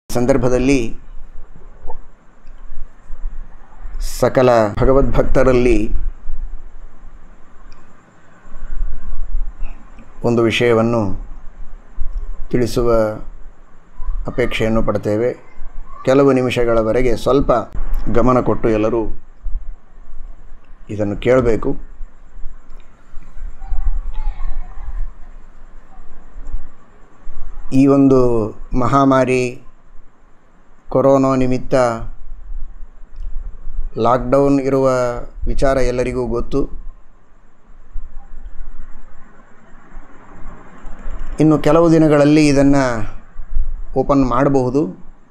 ಸಂದರ್ಭದಲ್ಲಿ ಸಕಲ ಭಗವದ್ಭಕ್ತರಲ್ಲಿ ಒಂದು ವಿಷಯವನ್ನು ತಿಳಿಸುವ ಅಪೇಕ್ಷೆಯನ್ನು ಪಡ್ತೇವೆ ಕೆಲವು ನಿಮಿಷಗಳವರೆಗೆ ಸ್ವಲ್ಪ ಗಮನ ಕೊಟ್ಟು ಎಲ್ಲರೂ ಇದನ್ನು ಕೇಳಬೇಕು ಈ ಒಂದು ಮಹಾಮಾರಿ ಕೊರೋನಾ ನಿಮಿತ್ತ ಲಾಕ್ಡೌನ್ ಇರುವ ವಿಚಾರ ಎಲ್ಲರಿಗೂ ಗೊತ್ತು ಇನ್ನು ಕೆಲವು ದಿನಗಳಲ್ಲಿ ಇದನ್ನು ಓಪನ್ ಮಾಡಬಹುದು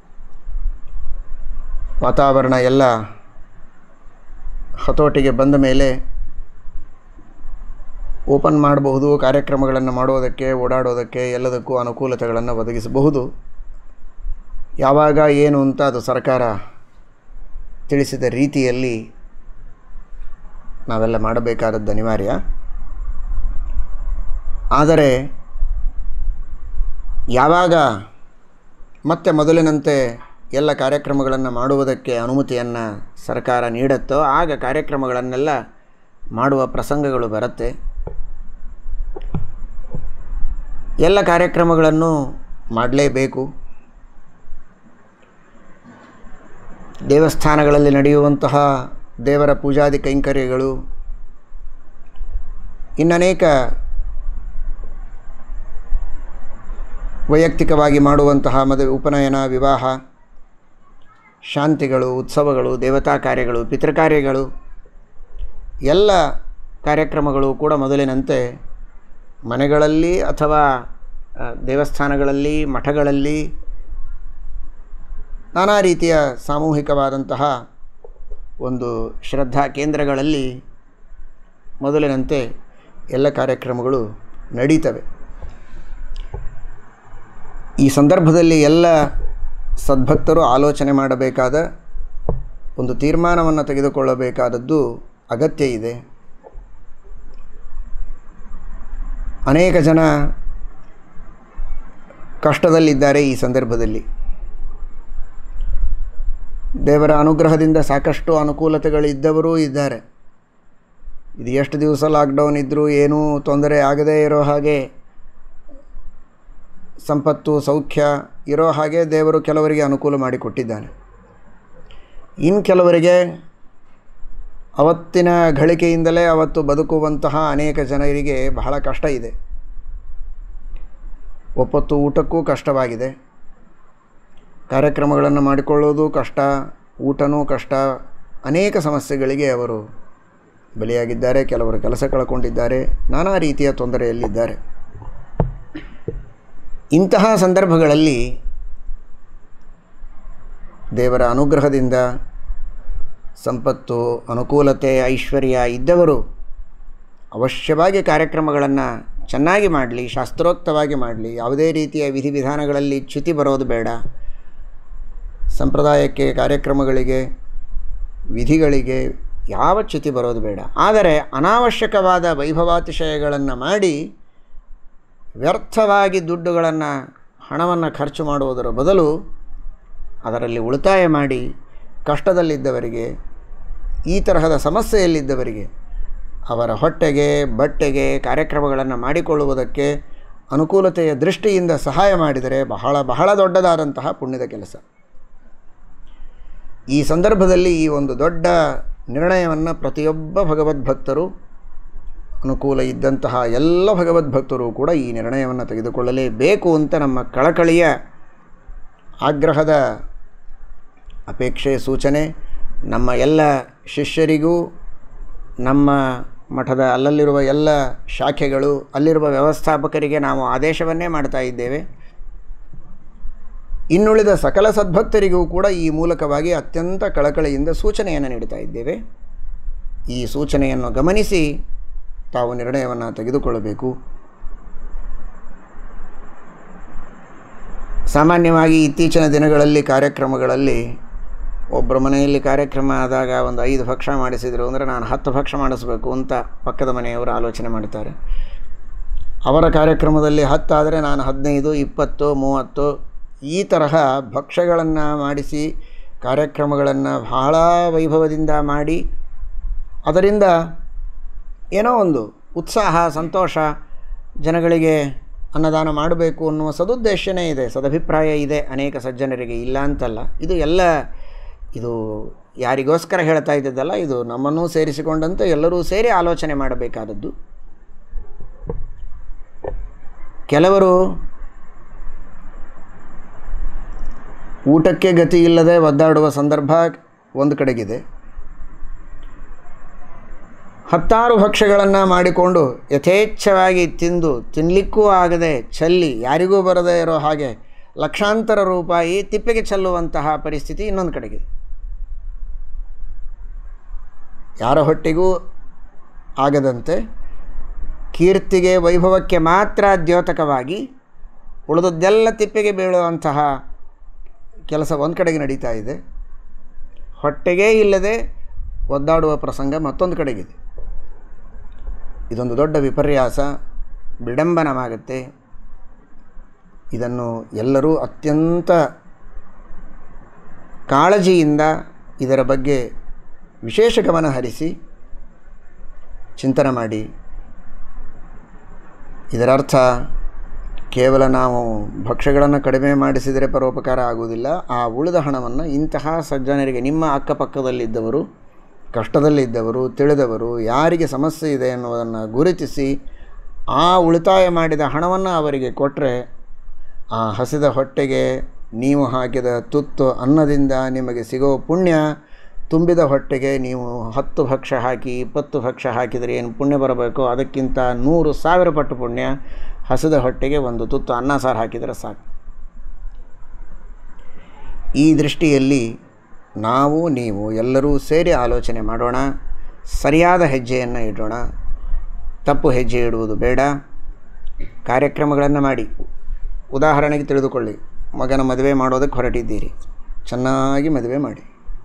ವಾತಾವರಣ ಎಲ್ಲ ಹತೋಟಿಗೆ ಬಂದ ಮೇಲೆ ಓಪನ್ ಮಾಡಬಹುದು ಕಾರ್ಯಕ್ರಮಗಳನ್ನು ಮಾಡುವುದಕ್ಕೆ ಓಡಾಡೋದಕ್ಕೆ ಎಲ್ಲದಕ್ಕೂ ಅನುಕೂಲತೆಗಳನ್ನು ಒದಗಿಸಬಹುದು ಯಾವಾಗ ಏನು ಅಂತ ಅದು ಸರ್ಕಾರ ತಿಳಿಸಿದ ರೀತಿಯಲ್ಲಿ ನಾವೆಲ್ಲ ಮಾಡಬೇಕಾದದ್ದು ಅನಿವಾರ್ಯ ಆದರೆ ಯಾವಾಗ ಮತ್ತೆ ಮೊದಲಿನಂತೆ ಎಲ್ಲ ಕಾರ್ಯಕ್ರಮಗಳನ್ನು ಮಾಡುವುದಕ್ಕೆ ಅನುಮತಿಯನ್ನು ಸರ್ಕಾರ ನೀಡುತ್ತೋ ಆಗ ಕಾರ್ಯಕ್ರಮಗಳನ್ನೆಲ್ಲ ಮಾಡುವ ಪ್ರಸಂಗಗಳು ಬರುತ್ತೆ ಎಲ್ಲ ಕಾರ್ಯಕ್ರಮಗಳನ್ನು ಮಾಡಲೇಬೇಕು ದೇವಸ್ಥಾನಗಳಲ್ಲಿ ನಡೆಯುವಂತಹ ದೇವರ ಪೂಜಾದಿ ಕೈಂಕರ್ಯಗಳು ಇನ್ನನೇಕ ವೈಯಕ್ತಿಕವಾಗಿ ಮಾಡುವಂತಹ ಮದುವೆ ಉಪನಯನ ವಿವಾಹ ಶಾಂತಿಗಳು ಉತ್ಸವಗಳು ದೇವತಾ ಕಾರ್ಯಗಳು ಪಿತೃಕಾರ್ಯಗಳು ಎಲ್ಲ ಕಾರ್ಯಕ್ರಮಗಳು ಕೂಡ ಮೊದಲಿನಂತೆ ಮನೆಗಳಲ್ಲಿ ಅಥವಾ ಆ, ದೇವಸ್ಥಾನಗಳಲ್ಲಿ ಮಠಗಳಲ್ಲಿ ನಾನಾ ರೀತಿಯ ಸಾಮೂಹಿಕವಾದಂತಹ ಒಂದು ಶ್ರದ್ಧಾ ಕೇಂದ್ರಗಳಲ್ಲಿ ಮೊದಲಿನಂತೆ ಎಲ್ಲ ಕಾರ್ಯಕ್ರಮಗಳು ನಡೀತವೆ ಈ ಸಂದರ್ಭದಲ್ಲಿ ಎಲ್ಲ ಸದ್ಭಕ್ತರು ಆಲೋಚನೆ ಮಾಡಬೇಕಾದ ಒಂದು ತೀರ್ಮಾನವನ್ನು ತೆಗೆದುಕೊಳ್ಳಬೇಕಾದದ್ದು ಅಗತ್ಯ ಇದೆ ಅನೇಕ ಜನ ಕಷ್ಟದಲ್ಲಿದ್ದಾರೆ ಈ ಸಂದರ್ಭದಲ್ಲಿ ದೇವರ ಅನುಗ್ರಹದಿಂದ ಸಾಕಷ್ಟು ಅನುಕೂಲತೆಗಳಿದ್ದವರೂ ಇದ್ದಾರೆ ಇದು ಎಷ್ಟು ದಿವಸ ಲಾಕ್ಡೌನ್ ಇದ್ದರೂ ಏನೂ ತೊಂದರೆ ಆಗದೇ ಇರೋ ಹಾಗೆ ಸಂಪತ್ತು ಸೌಖ್ಯ ಇರೋ ಹಾಗೆ ದೇವರು ಕೆಲವರಿಗೆ ಅನುಕೂಲ ಮಾಡಿಕೊಟ್ಟಿದ್ದಾನೆ ಇನ್ನು ಕೆಲವರಿಗೆ ಅವತ್ತಿನ ಗಳಿಕೆಯಿಂದಲೇ ಅವತ್ತು ಬದುಕುವಂತಹ ಅನೇಕ ಜನರಿಗೆ ಬಹಳ ಕಷ್ಟ ಇದೆ ಒಪ್ಪತ್ತು ಊಟಕ್ಕೂ ಕಷ್ಟವಾಗಿದೆ ಕಾರ್ಯಕ್ರಮಗಳನ್ನು ಮಾಡಿಕೊಳ್ಳೋದು ಕಷ್ಟ ಊಟನೂ ಕಷ್ಟ ಅನೇಕ ಸಮಸ್ಯೆಗಳಿಗೆ ಅವರು ಬಲಿಯಾಗಿದ್ದಾರೆ ಕೆಲವರು ಕೆಲಸ ಕಳ್ಕೊಂಡಿದ್ದಾರೆ ನಾನಾ ರೀತಿಯ ತೊಂದರೆಯಲ್ಲಿದ್ದಾರೆ ಇಂತಹ ಸಂದರ್ಭಗಳಲ್ಲಿ ದೇವರ ಅನುಗ್ರಹದಿಂದ ಸಂಪತ್ತು ಅನುಕೂಲತೆ ಐಶ್ವರ್ಯ ಇದ್ದವರು ಅವಶ್ಯವಾಗಿ ಕಾರ್ಯಕ್ರಮಗಳನ್ನು ಚೆನ್ನಾಗಿ ಮಾಡಲಿ ಶಾಸ್ತ್ರೋಕ್ತವಾಗಿ ಮಾಡಲಿ ಯಾವುದೇ ರೀತಿಯ ವಿಧಿವಿಧಾನಗಳಲ್ಲಿ ಚ್ಯುತಿ ಬರೋದು ಬೇಡ ಸಂಪ್ರದಾಯಕ್ಕೆ ಕಾರ್ಯಕ್ರಮಗಳಿಗೆ ವಿಧಿಗಳಿಗೆ ಯಾವ ಚ್ಯುತಿ ಬರೋದು ಬೇಡ ಆದರೆ ಅನಾವಶ್ಯಕವಾದ ವೈಭವಾತಿಶಯಗಳನ್ನು ಮಾಡಿ ವ್ಯರ್ಥವಾಗಿ ದುಡ್ಡುಗಳನ್ನು ಹಣವನ್ನು ಖರ್ಚು ಮಾಡುವುದರ ಬದಲು ಅದರಲ್ಲಿ ಉಳಿತಾಯ ಮಾಡಿ ಕಷ್ಟದಲ್ಲಿದ್ದವರಿಗೆ ಈ ತರಹದ ಸಮಸ್ಯೆಯಲ್ಲಿದ್ದವರಿಗೆ ಅವರ ಹೊಟ್ಟೆಗೆ ಬಟ್ಟೆಗೆ ಕಾರ್ಯಕ್ರಮಗಳನ್ನು ಮಾಡಿಕೊಳ್ಳುವುದಕ್ಕೆ ಅನುಕೂಲತೆಯ ದೃಷ್ಟಿಯಿಂದ ಸಹಾಯ ಮಾಡಿದರೆ ಬಹಳ ಬಹಳ ದೊಡ್ಡದಾದಂತಹ ಪುಣ್ಯದ ಕೆಲಸ ಈ ಸಂದರ್ಭದಲ್ಲಿ ಈ ಒಂದು ದೊಡ್ಡ ನಿರ್ಣಯವನ್ನು ಪ್ರತಿಯೊಬ್ಬ ಭಗವದ್ಭಕ್ತರು ಅನುಕೂಲ ಇದ್ದಂತಹ ಎಲ್ಲ ಭಗವದ್ಭಕ್ತರು ಕೂಡ ಈ ನಿರ್ಣಯವನ್ನು ತೆಗೆದುಕೊಳ್ಳಲೇಬೇಕು ಅಂತ ನಮ್ಮ ಕಳಕಳಿಯ ಆಗ್ರಹದ ಅಪೇಕ್ಷೆ ಸೂಚನೆ ನಮ್ಮ ಎಲ್ಲ ಶಿಷ್ಯರಿಗೂ ನಮ್ಮ ಮಠದ ಅಲ್ಲಲ್ಲಿರುವ ಎಲ್ಲ ಶಾಖೆಗಳು ಅಲ್ಲಿರುವ ವ್ಯವಸ್ಥಾಪಕರಿಗೆ ನಾವು ಆದೇಶವನ್ನೇ ಮಾಡ್ತಾ ಇದ್ದೇವೆ ಇನ್ನುಳಿದ ಸಕಲ ಸದ್ಭಕ್ತರಿಗೂ ಕೂಡ ಈ ಮೂಲಕವಾಗಿ ಅತ್ಯಂತ ಕಳಕಳಿಯಿಂದ ಸೂಚನೆಯನ್ನು ನೀಡ್ತಾ ಇದ್ದೇವೆ ಈ ಸೂಚನೆಯನ್ನು ಗಮನಿಸಿ ತಾವು ನಿರ್ಣಯವನ್ನು ತೆಗೆದುಕೊಳ್ಳಬೇಕು ಸಾಮಾನ್ಯವಾಗಿ ಇತ್ತೀಚಿನ ದಿನಗಳಲ್ಲಿ ಕಾರ್ಯಕ್ರಮಗಳಲ್ಲಿ ಒಬ್ಬರ ಮನೆಯಲ್ಲಿ ಕಾರ್ಯಕ್ರಮ ಆದಾಗ ಒಂದು ಐದು ಭಕ್ಷ ಮಾಡಿಸಿದರು ಅಂದರೆ ನಾನು ಹತ್ತು ಭಕ್ಷ ಮಾಡಿಸ್ಬೇಕು ಅಂತ ಪಕ್ಕದ ಮನೆಯವರು ಆಲೋಚನೆ ಮಾಡ್ತಾರೆ ಅವರ ಕಾರ್ಯಕ್ರಮದಲ್ಲಿ ಹತ್ತಾದರೆ ನಾನು ಹದಿನೈದು ಇಪ್ಪತ್ತು ಮೂವತ್ತು ಈ ತರಹ ಭಕ್ಷ್ಯಗಳನ್ನು ಮಾಡಿಸಿ ಕಾರ್ಯಕ್ರಮಗಳನ್ನು ಬಹಳ ವೈಭವದಿಂದ ಮಾಡಿ ಅದರಿಂದ ಏನೋ ಒಂದು ಉತ್ಸಾಹ ಸಂತೋಷ ಜನಗಳಿಗೆ ಅನ್ನದಾನ ಮಾಡಬೇಕು ಅನ್ನುವ ಸದುದ್ದೇಶನೇ ಇದೆ ಸದಭಿಪ್ರಾಯ ಇದೆ ಅನೇಕ ಸಜ್ಜನರಿಗೆ ಇಲ್ಲ ಅಂತಲ್ಲ ಇದು ಎಲ್ಲ ಇದು ಯಾರಿಗೋಸ್ಕರ ಹೇಳ್ತಾ ಇದ್ದದ್ದಲ್ಲ ಇದು ನಮ್ಮನ್ನೂ ಸೇರಿಸಿಕೊಂಡಂತೆ ಎಲ್ಲರೂ ಸೇರಿ ಆಲೋಚನೆ ಮಾಡಬೇಕಾದದ್ದು ಕೆಲವರು ಊಟಕ್ಕೆ ಗತಿ ಇಲ್ಲದೆ ಒದ್ದಾಡುವ ಸಂದರ್ಭ ಒಂದು ಕಡೆಗಿದೆ ಹತ್ತಾರು ಭಕ್ಷ್ಯಗಳನ್ನು ಮಾಡಿಕೊಂಡು ಯಥೇಚ್ಛವಾಗಿ ತಿಂದು ತಿನ್ನಲಿಕ್ಕೂ ಆಗದೆ ಚೆಲ್ಲಿ ಯಾರಿಗೂ ಬರದೇ ಇರೋ ಹಾಗೆ ಲಕ್ಷಾಂತರ ರೂಪಾಯಿ ತಿಪ್ಪೆಗೆ ಚೆಲ್ಲುವಂತಹ ಪರಿಸ್ಥಿತಿ ಇನ್ನೊಂದು ಕಡೆಗಿದೆ ಯಾರ ಹೊಟ್ಟೆಗೂ ಆಗದಂತೆ ಕೀರ್ತಿಗೆ ವೈಭವಕ್ಕೆ ಮಾತ್ರ ದ್ಯೋತಕವಾಗಿ ಉಳಿದದ್ದೆಲ್ಲ ತಿಪ್ಪೆಗೆ ಬೀಳುವಂತಹ ಕೆಲಸ ಒಂದು ಕಡೆಗೆ ನಡೀತಾ ಇದೆ ಹೊಟ್ಟೆಗೇ ಇಲ್ಲದೆ ಒದ್ದಾಡುವ ಪ್ರಸಂಗ ಮತ್ತೊಂದು ಕಡೆಗಿದೆ ಇದೊಂದು ದೊಡ್ಡ ವಿಪರ್ಯಾಸ ವಿಡಂಬನವಾಗುತ್ತೆ ಇದನ್ನು ಎಲ್ಲರೂ ಅತ್ಯಂತ ಕಾಳಜಿಯಿಂದ ಇದರ ಬಗ್ಗೆ ವಿಶೇಷ ಗಮನ ಹರಿಸಿ ಚಿಂತನೆ ಮಾಡಿ ಇದರರ್ಥ ಕೇವಲ ನಾವು ಭಕ್ಷ್ಯಗಳನ್ನು ಕಡಿಮೆ ಮಾಡಿಸಿದರೆ ಪರೋಪಕಾರ ಆಗುವುದಿಲ್ಲ ಆ ಉಳಿದ ಹಣವನ್ನು ಇಂತಹ ಸಜ್ಜನರಿಗೆ ನಿಮ್ಮ ಅಕ್ಕಪಕ್ಕದಲ್ಲಿದ್ದವರು ಕಷ್ಟದಲ್ಲಿದ್ದವರು ತಿಳಿದವರು ಯಾರಿಗೆ ಸಮಸ್ಯೆ ಇದೆ ಅನ್ನೋದನ್ನು ಗುರುತಿಸಿ ಆ ಉಳಿತಾಯ ಮಾಡಿದ ಹಣವನ್ನು ಅವರಿಗೆ ಕೊಟ್ಟರೆ ಆ ಹಸಿದ ಹೊಟ್ಟೆಗೆ ನೀವು ಹಾಕಿದ ತುತ್ತು ಅನ್ನದಿಂದ ನಿಮಗೆ ಸಿಗೋ ಪುಣ್ಯ ತುಂಬಿದ ಹೊಟ್ಟೆಗೆ ನೀವು ಹತ್ತು ಭಕ್ಷ್ಯ ಹಾಕಿ ಇಪ್ಪತ್ತು ಭಕ್ಷ್ಯ ಹಾಕಿದರೆ ಏನು ಪುಣ್ಯ ಬರಬೇಕೋ ಅದಕ್ಕಿಂತ ನೂರು ಸಾವಿರ ಪಟ್ಟು ಪುಣ್ಯ ಹಸಿದ ಹೊಟ್ಟೆಗೆ ಒಂದು ತುತ್ತು ಅನ್ನ ಸಾರು ಹಾಕಿದರೆ ಸಾಕು ಈ ದೃಷ್ಟಿಯಲ್ಲಿ ನಾವು ನೀವು ಎಲ್ಲರೂ ಸೇರಿ ಆಲೋಚನೆ ಮಾಡೋಣ ಸರಿಯಾದ ಹೆಜ್ಜೆಯನ್ನು ಇಡೋಣ ತಪ್ಪು ಹೆಜ್ಜೆ ಇಡುವುದು ಬೇಡ ಕಾರ್ಯಕ್ರಮಗಳನ್ನು ಮಾಡಿ ಉದಾಹರಣೆಗೆ ತಿಳಿದುಕೊಳ್ಳಿ ಮಗನ ಮದುವೆ ಮಾಡೋದಕ್ಕೆ ಹೊರಟಿದ್ದೀರಿ ಚೆನ್ನಾಗಿ ಮದುವೆ ಮಾಡಿ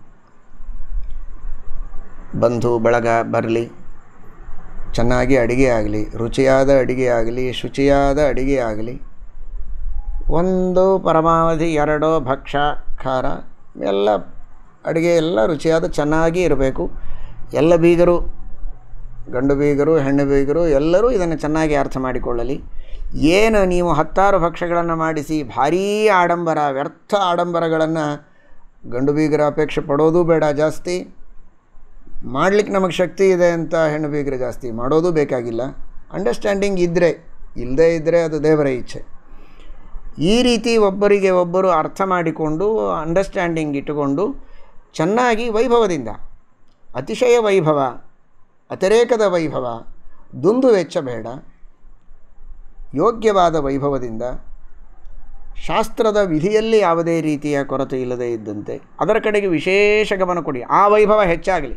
ಬಂಧು ಬಳಗ ಬರಲಿ ಚೆನ್ನಾಗಿ ಅಡಿಗೆ ಆಗಲಿ ರುಚಿಯಾದ ಅಡಿಗೆ ಆಗಲಿ ಶುಚಿಯಾದ ಅಡಿಗೆ ಆಗಲಿ ಒಂದು ಪರಮಾವಧಿ ಎರಡೋ ಭಕ್ಷ್ಯ ಖಾರ ಎಲ್ಲ ಅಡುಗೆ ಎಲ್ಲ ರುಚಿಯಾದ ಚೆನ್ನಾಗಿ ಇರಬೇಕು ಎಲ್ಲ ಬೀಗರು ಗಂಡು ಬೀಗರು ಹೆಣ್ಣು ಬೀಗರು ಎಲ್ಲರೂ ಇದನ್ನು ಚೆನ್ನಾಗಿ ಅರ್ಥ ಮಾಡಿಕೊಳ್ಳಲಿ ಏನು ನೀವು ಹತ್ತಾರು ಭಕ್ಷ್ಯಗಳನ್ನು ಮಾಡಿಸಿ ಭಾರೀ ಆಡಂಬರ ವ್ಯರ್ಥ ಆಡಂಬರಗಳನ್ನು ಗಂಡು ಬೀಗರ ಅಪೇಕ್ಷೆ ಪಡೋದು ಬೇಡ ಜಾಸ್ತಿ ಮಾಡಲಿಕ್ಕೆ ನಮಗೆ ಶಕ್ತಿ ಇದೆ ಅಂತ ಹೆಣ್ಣು ಬೀಗರು ಜಾಸ್ತಿ ಮಾಡೋದು ಬೇಕಾಗಿಲ್ಲ ಅಂಡರ್ಸ್ಟ್ಯಾಂಡಿಂಗ್ ಇದ್ದರೆ ಇಲ್ಲದೇ ಇದ್ದರೆ ಅದು ದೇವರ ಇಚ್ಛೆ ಈ ರೀತಿ ಒಬ್ಬರಿಗೆ ಒಬ್ಬರು ಅರ್ಥ ಮಾಡಿಕೊಂಡು ಅಂಡರ್ಸ್ಟ್ಯಾಂಡಿಂಗ್ ಇಟ್ಟುಕೊಂಡು ಚೆನ್ನಾಗಿ ವೈಭವದಿಂದ ಅತಿಶಯ ವೈಭವ ಅತಿರೇಕದ ವೈಭವ ದುಂದು ವೆಚ್ಚ ಬೇಡ ಯೋಗ್ಯವಾದ ವೈಭವದಿಂದ ಶಾಸ್ತ್ರದ ವಿಧಿಯಲ್ಲಿ ಯಾವುದೇ ರೀತಿಯ ಕೊರತೆ ಇಲ್ಲದೇ ಇದ್ದಂತೆ ಅದರ ಕಡೆಗೆ ವಿಶೇಷ ಗಮನ ಕೊಡಿ ಆ ವೈಭವ ಹೆಚ್ಚಾಗಲಿ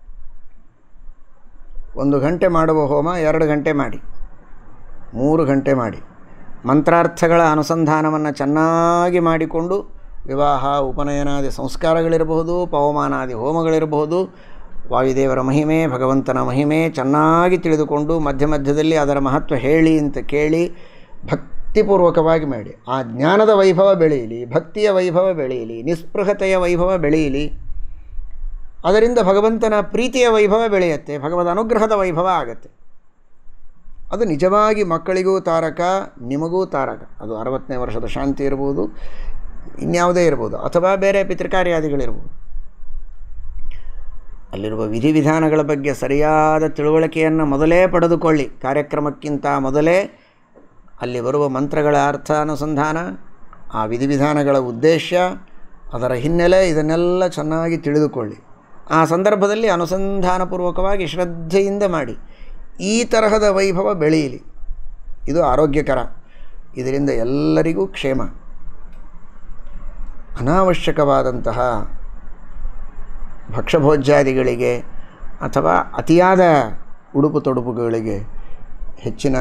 ಒಂದು ಗಂಟೆ ಮಾಡುವ ಹೋಮ ಎರಡು ಗಂಟೆ ಮಾಡಿ ಮೂರು ಗಂಟೆ ಮಾಡಿ ಮಂತ್ರಾರ್ಥಗಳ ಅನುಸಂಧಾನವನ್ನು ಚೆನ್ನಾಗಿ ಮಾಡಿಕೊಂಡು ವಿವಾಹ ಉಪನಯನಾದಿ ಸಂಸ್ಕಾರಗಳಿರಬಹುದು ಪವಮಾನಾದಿ ಹೋಮಗಳಿರಬಹುದು ವಾಯುದೇವರ ಮಹಿಮೆ ಭಗವಂತನ ಮಹಿಮೆ ಚೆನ್ನಾಗಿ ತಿಳಿದುಕೊಂಡು ಮಧ್ಯ ಮಧ್ಯದಲ್ಲಿ ಅದರ ಮಹತ್ವ ಹೇಳಿ ಅಂತ ಕೇಳಿ ಭಕ್ತಿಪೂರ್ವಕವಾಗಿ ಮಾಡಿ ಆ ಜ್ಞಾನದ ವೈಭವ ಬೆಳೆಯಲಿ ಭಕ್ತಿಯ ವೈಭವ ಬೆಳೆಯಲಿ ನಿಸ್ಪೃಹತೆಯ ವೈಭವ ಬೆಳೆಯಲಿ ಅದರಿಂದ ಭಗವಂತನ ಪ್ರೀತಿಯ ವೈಭವ ಬೆಳೆಯುತ್ತೆ ಭಗವದ ಅನುಗ್ರಹದ ವೈಭವ ಆಗತ್ತೆ ಅದು ನಿಜವಾಗಿ ಮಕ್ಕಳಿಗೂ ತಾರಕ ನಿಮಗೂ ತಾರಕ ಅದು ಅರವತ್ತನೇ ವರ್ಷದ ಶಾಂತಿ ಇರ್ಬೋದು ಇನ್ಯಾವುದೇ ಇರ್ಬೋದು ಅಥವಾ ಬೇರೆ ಪಿತೃಕಾರ್ಯಾದಿಗಳಿರ್ಬೋದು ಅಲ್ಲಿರುವ ವಿಧಿವಿಧಾನಗಳ ಬಗ್ಗೆ ಸರಿಯಾದ ತಿಳುವಳಿಕೆಯನ್ನು ಮೊದಲೇ ಪಡೆದುಕೊಳ್ಳಿ ಕಾರ್ಯಕ್ರಮಕ್ಕಿಂತ ಮೊದಲೇ ಅಲ್ಲಿ ಬರುವ ಮಂತ್ರಗಳ ಅರ್ಥ ಅನುಸಂಧಾನ ಆ ವಿಧಿವಿಧಾನಗಳ ಉದ್ದೇಶ ಅದರ ಹಿನ್ನೆಲೆ ಇದನ್ನೆಲ್ಲ ಚೆನ್ನಾಗಿ ತಿಳಿದುಕೊಳ್ಳಿ ಆ ಸಂದರ್ಭದಲ್ಲಿ ಅನುಸಂಧಾನಪೂರ್ವಕವಾಗಿ ಶ್ರದ್ಧೆಯಿಂದ ಮಾಡಿ ಈ ತರಹದ ವೈಭವ ಬೆಳೆಯಲಿ ಇದು ಆರೋಗ್ಯಕರ ಇದರಿಂದ ಎಲ್ಲರಿಗೂ ಕ್ಷೇಮ ಅನಾವಶ್ಯಕವಾದಂತಹ ಭಕ್ಷ್ಯಭೋಜ್ಯಾದಿಗಳಿಗೆ ಅಥವಾ ಅತಿಯಾದ ಉಡುಪು ತೊಡುಪುಗಳಿಗೆ ಹೆಚ್ಚಿನ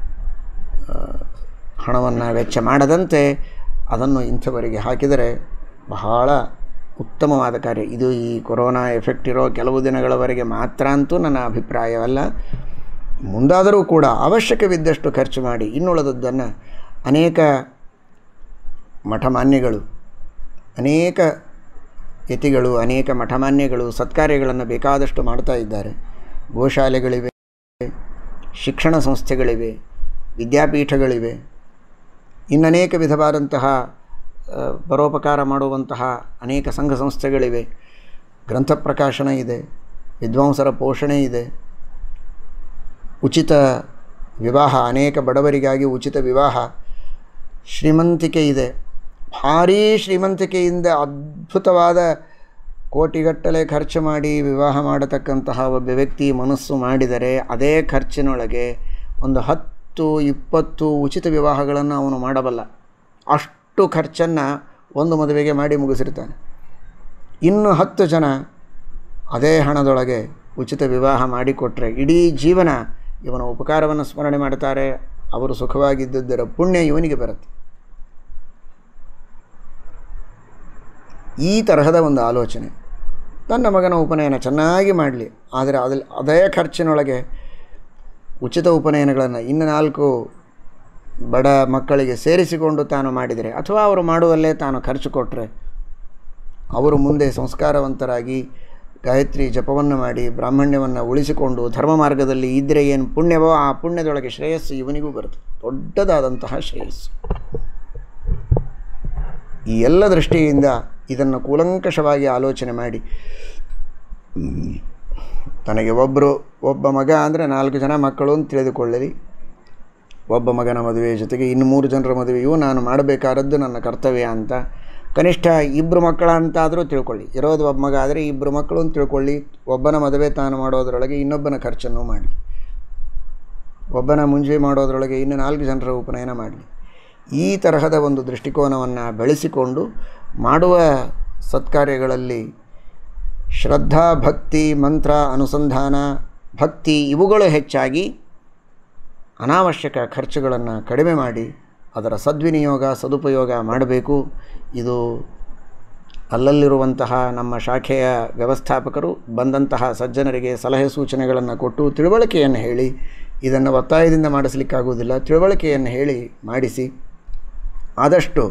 ಹಣವನ್ನು ವೆಚ್ಚ ಮಾಡದಂತೆ ಅದನ್ನು ಇಂಥವರಿಗೆ ಹಾಕಿದರೆ ಬಹಳ ಉತ್ತಮವಾದ ಕಾರ್ಯ ಇದು ಈ ಕೊರೋನಾ ಎಫೆಕ್ಟ್ ಇರೋ ಕೆಲವು ದಿನಗಳವರೆಗೆ ಮಾತ್ರ ಅಂತೂ ನನ್ನ ಅಭಿಪ್ರಾಯವಲ್ಲ ಮುಂದಾದರೂ ಕೂಡ ಅವಶ್ಯಕವಿದ್ದಷ್ಟು ಖರ್ಚು ಮಾಡಿ ಇನ್ನುಳಿದದ್ದನ್ನು ಅನೇಕ ಮಠಮಾನ್ಯಗಳು ಅನೇಕ ಯತಿಗಳು ಅನೇಕ ಮಠಮಾನ್ಯಗಳು ಸತ್ಕಾರ್ಯಗಳನ್ನು ಬೇಕಾದಷ್ಟು ಮಾಡ್ತಾ ಇದ್ದಾರೆ ಗೋಶಾಲೆಗಳಿವೆ ಶಿಕ್ಷಣ ಸಂಸ್ಥೆಗಳಿವೆ ವಿದ್ಯಾಪೀಠಗಳಿವೆ ಇನ್ನನೇಕ ವಿಧವಾದಂತಹ ಆ, ಪರೋಪಕಾರ ಮಾಡುವಂತಹ ಅನೇಕ ಸಂಘ ಸಂಸ್ಥೆಗಳಿವೆ ಗ್ರಂಥ ಪ್ರಕಾಶನ ಇದೆ ವಿದ್ವಾಂಸರ ಪೋಷಣೆ ಇದೆ ಉಚಿತ ವಿವಾಹ ಅನೇಕ ಬಡವರಿಗಾಗಿ ಉಚಿತ ವಿವಾಹ ಶ್ರೀಮಂತಿಕೆ ಇದೆ ಭಾರೀ ಶ್ರೀಮಂತಿಕೆಯಿಂದ ಅದ್ಭುತವಾದ ಕೋಟಿಗಟ್ಟಲೆ ಖರ್ಚು ಮಾಡಿ ವಿವಾಹ ಮಾಡತಕ್ಕಂತಹ ಒಬ್ಬ ವ್ಯಕ್ತಿ ಮನಸ್ಸು ಮಾಡಿದರೆ ಅದೇ ಖರ್ಚಿನೊಳಗೆ ಒಂದು ಹತ್ತು ಇಪ್ಪತ್ತು ಉಚಿತ ವಿವಾಹಗಳನ್ನು ಅವನು ಮಾಡಬಲ್ಲ ಅಷ್ಟು ಖರ್ಚನ್ನು ಒಂದು ಮದುವೆಗೆ ಮಾಡಿ ಮುಗಿಸಿರ್ತಾನೆ ಇನ್ನು ಹತ್ತು ಜನ ಅದೇ ಹಣದೊಳಗೆ ಉಚಿತ ವಿವಾಹ ಮಾಡಿಕೊಟ್ರೆ ಇಡೀ ಜೀವನ ಇವನ ಉಪಕಾರವನ್ನು ಸ್ಮರಣೆ ಮಾಡ್ತಾರೆ ಅವರು ಸುಖವಾಗಿದ್ದುದರ ಪುಣ್ಯ ಇವನಿಗೆ ಬರುತ್ತೆ ಈ ತರಹದ ಒಂದು ಆಲೋಚನೆ ತನ್ನ ಮಗನ ಉಪನಯನ ಚೆನ್ನಾಗಿ ಮಾಡಲಿ ಆದರೆ ಅದಲ್ಲಿ ಅದೇ ಖರ್ಚಿನೊಳಗೆ ಉಚಿತ ಉಪನಯನಗಳನ್ನು ಇನ್ನು ನಾಲ್ಕು ಬಡ ಮಕ್ಕಳಿಗೆ ಸೇರಿಸಿಕೊಂಡು ತಾನು ಮಾಡಿದರೆ ಅಥವಾ ಅವರು ಮಾಡುವಲ್ಲೇ ತಾನು ಖರ್ಚು ಕೊಟ್ಟರೆ ಅವರು ಮುಂದೆ ಸಂಸ್ಕಾರವಂತರಾಗಿ ಗಾಯತ್ರಿ ಜಪವನ್ನು ಮಾಡಿ ಬ್ರಾಹ್ಮಣ್ಯವನ್ನು ಉಳಿಸಿಕೊಂಡು ಧರ್ಮ ಮಾರ್ಗದಲ್ಲಿ ಇದ್ದರೆ ಏನು ಪುಣ್ಯವೋ ಆ ಪುಣ್ಯದೊಳಗೆ ಶ್ರೇಯಸ್ಸು ಇವನಿಗೂ ಬರುತ್ತೆ ದೊಡ್ಡದಾದಂತಹ ಶ್ರೇಯಸ್ಸು ಈ ಎಲ್ಲ ದೃಷ್ಟಿಯಿಂದ ಇದನ್ನು ಕೂಲಂಕಷವಾಗಿ ಆಲೋಚನೆ ಮಾಡಿ ತನಗೆ ಒಬ್ಬರು ಒಬ್ಬ ಮಗ ಅಂದರೆ ನಾಲ್ಕು ಜನ ಮಕ್ಕಳು ಅಂತ ತಿಳಿದುಕೊಳ್ಳಲಿ ಒಬ್ಬ ಮಗನ ಮದುವೆ ಜೊತೆಗೆ ಇನ್ನು ಮೂರು ಜನರ ಮದುವೆಯೂ ನಾನು ಮಾಡಬೇಕಾದದ್ದು ನನ್ನ ಕರ್ತವ್ಯ ಅಂತ ಕನಿಷ್ಠ ಇಬ್ಬರು ಮಕ್ಕಳ ಅಂತಾದರೂ ತಿಳ್ಕೊಳ್ಳಿ ಇರೋದು ಒಬ್ಬ ಮಗ ಆದರೆ ಇಬ್ಬರು ಮಕ್ಕಳು ಅಂತ ತಿಳ್ಕೊಳ್ಳಿ ಒಬ್ಬನ ಮದುವೆ ತಾನು ಮಾಡೋದರೊಳಗೆ ಇನ್ನೊಬ್ಬನ ಖರ್ಚನ್ನು ಮಾಡಲಿ ಒಬ್ಬನ ಮುಂಜೆ ಮಾಡೋದರೊಳಗೆ ಇನ್ನು ನಾಲ್ಕು ಜನರ ಉಪನಯನ ಮಾಡಲಿ ಈ ತರಹದ ಒಂದು ದೃಷ್ಟಿಕೋನವನ್ನು ಬೆಳೆಸಿಕೊಂಡು ಮಾಡುವ ಸತ್ಕಾರ್ಯಗಳಲ್ಲಿ ಶ್ರದ್ಧಾ ಭಕ್ತಿ ಮಂತ್ರ ಅನುಸಂಧಾನ ಭಕ್ತಿ ಇವುಗಳು ಹೆಚ್ಚಾಗಿ ಅನಾವಶ್ಯಕ ಖರ್ಚುಗಳನ್ನು ಕಡಿಮೆ ಮಾಡಿ ಅದರ ಸದ್ವಿನಿಯೋಗ ಸದುಪಯೋಗ ಮಾಡಬೇಕು ಇದು ಅಲ್ಲಲ್ಲಿರುವಂತಹ ನಮ್ಮ ಶಾಖೆಯ ವ್ಯವಸ್ಥಾಪಕರು ಬಂದಂತಹ ಸಜ್ಜನರಿಗೆ ಸಲಹೆ ಸೂಚನೆಗಳನ್ನು ಕೊಟ್ಟು ತಿಳುವಳಿಕೆಯನ್ನು ಹೇಳಿ ಇದನ್ನು ಒತ್ತಾಯದಿಂದ ಮಾಡಿಸಲಿಕ್ಕಾಗುವುದಿಲ್ಲ ತಿಳುವಳಿಕೆಯನ್ನು ಹೇಳಿ ಮಾಡಿಸಿ ಆದಷ್ಟು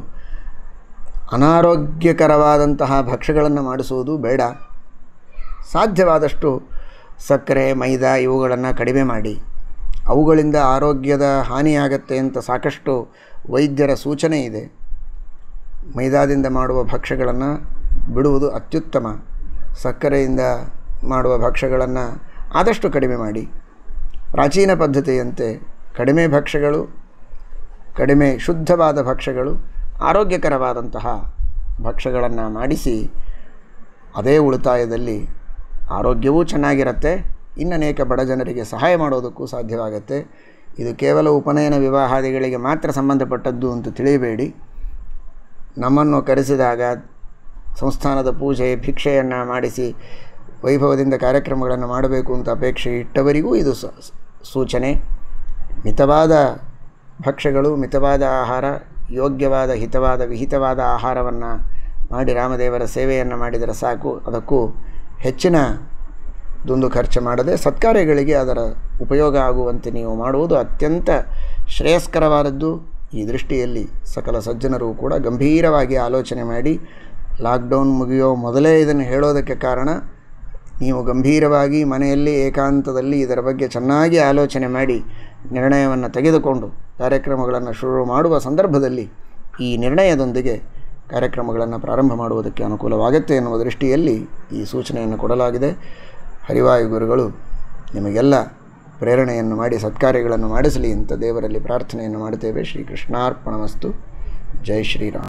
ಅನಾರೋಗ್ಯಕರವಾದಂತಹ ಭಕ್ಷ್ಯಗಳನ್ನು ಮಾಡಿಸುವುದು ಬೇಡ ಸಾಧ್ಯವಾದಷ್ಟು ಸಕ್ಕರೆ ಮೈದಾ ಇವುಗಳನ್ನು ಕಡಿಮೆ ಮಾಡಿ ಅವುಗಳಿಂದ ಆರೋಗ್ಯದ ಹಾನಿಯಾಗತ್ತೆ ಅಂತ ಸಾಕಷ್ಟು ವೈದ್ಯರ ಸೂಚನೆ ಇದೆ ಮೈದಾದಿಂದ ಮಾಡುವ ಭಕ್ಷ್ಯಗಳನ್ನು ಬಿಡುವುದು ಅತ್ಯುತ್ತಮ ಸಕ್ಕರೆಯಿಂದ ಮಾಡುವ ಭಕ್ಷ್ಯಗಳನ್ನು ಆದಷ್ಟು ಕಡಿಮೆ ಮಾಡಿ ಪ್ರಾಚೀನ ಪದ್ಧತಿಯಂತೆ ಕಡಿಮೆ ಭಕ್ಷ್ಯಗಳು ಕಡಿಮೆ ಶುದ್ಧವಾದ ಭಕ್ಷ್ಯಗಳು ಆರೋಗ್ಯಕರವಾದಂತಹ ಭಕ್ಷ್ಯಗಳನ್ನು ಮಾಡಿಸಿ ಅದೇ ಉಳಿತಾಯದಲ್ಲಿ ಆರೋಗ್ಯವೂ ಚೆನ್ನಾಗಿರುತ್ತೆ ಇನ್ನನೇಕ ಬಡ ಜನರಿಗೆ ಸಹಾಯ ಮಾಡೋದಕ್ಕೂ ಸಾಧ್ಯವಾಗುತ್ತೆ ಇದು ಕೇವಲ ಉಪನಯನ ವಿವಾಹಾದಿಗಳಿಗೆ ಮಾತ್ರ ಸಂಬಂಧಪಟ್ಟದ್ದು ಅಂತ ತಿಳಿಯಬೇಡಿ ನಮ್ಮನ್ನು ಕರೆಸಿದಾಗ ಸಂಸ್ಥಾನದ ಪೂಜೆ ಭಿಕ್ಷೆಯನ್ನು ಮಾಡಿಸಿ ವೈಭವದಿಂದ ಕಾರ್ಯಕ್ರಮಗಳನ್ನು ಮಾಡಬೇಕು ಅಂತ ಅಪೇಕ್ಷೆ ಇಟ್ಟವರಿಗೂ ಇದು ಸ- ಸೂಚನೆ ಮಿತವಾದ ಭಕ್ಷ್ಯಗಳು ಮಿತವಾದ ಆಹಾರ ಯೋಗ್ಯವಾದ ಹಿತವಾದ ವಿಹಿತವಾದ ಆಹಾರವನ್ನು ಮಾಡಿ ರಾಮದೇವರ ಸೇವೆಯನ್ನು ಮಾಡಿದರೆ ಸಾಕು ಅದಕ್ಕೂ ಹೆಚ್ಚಿನ ದುಂದು ಖರ್ಚು ಮಾಡದೆ ಸತ್ಕಾರ್ಯಗಳಿಗೆ ಅದರ ಉಪಯೋಗ ಆಗುವಂತೆ ನೀವು ಮಾಡುವುದು ಅತ್ಯಂತ ಶ್ರೇಯಸ್ಕರವಾದದ್ದು ಈ ದೃಷ್ಟಿಯಲ್ಲಿ ಸಕಲ ಸಜ್ಜನರು ಕೂಡ ಗಂಭೀರವಾಗಿ ಆಲೋಚನೆ ಮಾಡಿ ಲಾಕ್ಡೌನ್ ಮುಗಿಯೋ ಮೊದಲೇ ಇದನ್ನು ಹೇಳೋದಕ್ಕೆ ಕಾರಣ ನೀವು ಗಂಭೀರವಾಗಿ ಮನೆಯಲ್ಲಿ ಏಕಾಂತದಲ್ಲಿ ಇದರ ಬಗ್ಗೆ ಚೆನ್ನಾಗಿ ಆಲೋಚನೆ ಮಾಡಿ ನಿರ್ಣಯವನ್ನು ತೆಗೆದುಕೊಂಡು ಕಾರ್ಯಕ್ರಮಗಳನ್ನು ಶುರು ಮಾಡುವ ಸಂದರ್ಭದಲ್ಲಿ ಈ ನಿರ್ಣಯದೊಂದಿಗೆ ಕಾರ್ಯಕ್ರಮಗಳನ್ನು ಪ್ರಾರಂಭ ಮಾಡುವುದಕ್ಕೆ ಅನುಕೂಲವಾಗುತ್ತೆ ಎನ್ನುವ ದೃಷ್ಟಿಯಲ್ಲಿ ಈ ಸೂಚನೆಯನ್ನು ಕೊಡಲಾಗಿದೆ ಹರಿವಾಯು ಗುರುಗಳು ನಿಮಗೆಲ್ಲ ಪ್ರೇರಣೆಯನ್ನು ಮಾಡಿ ಸತ್ಕಾರ್ಯಗಳನ್ನು ಮಾಡಿಸಲಿ ಅಂತ ದೇವರಲ್ಲಿ ಪ್ರಾರ್ಥನೆಯನ್ನು ಮಾಡುತ್ತೇವೆ ಶ್ರೀ ಕೃಷ್ಣಾರ್ಪಣಮಸ್ತು ಜೈ ಶ್ರೀರಾಮ್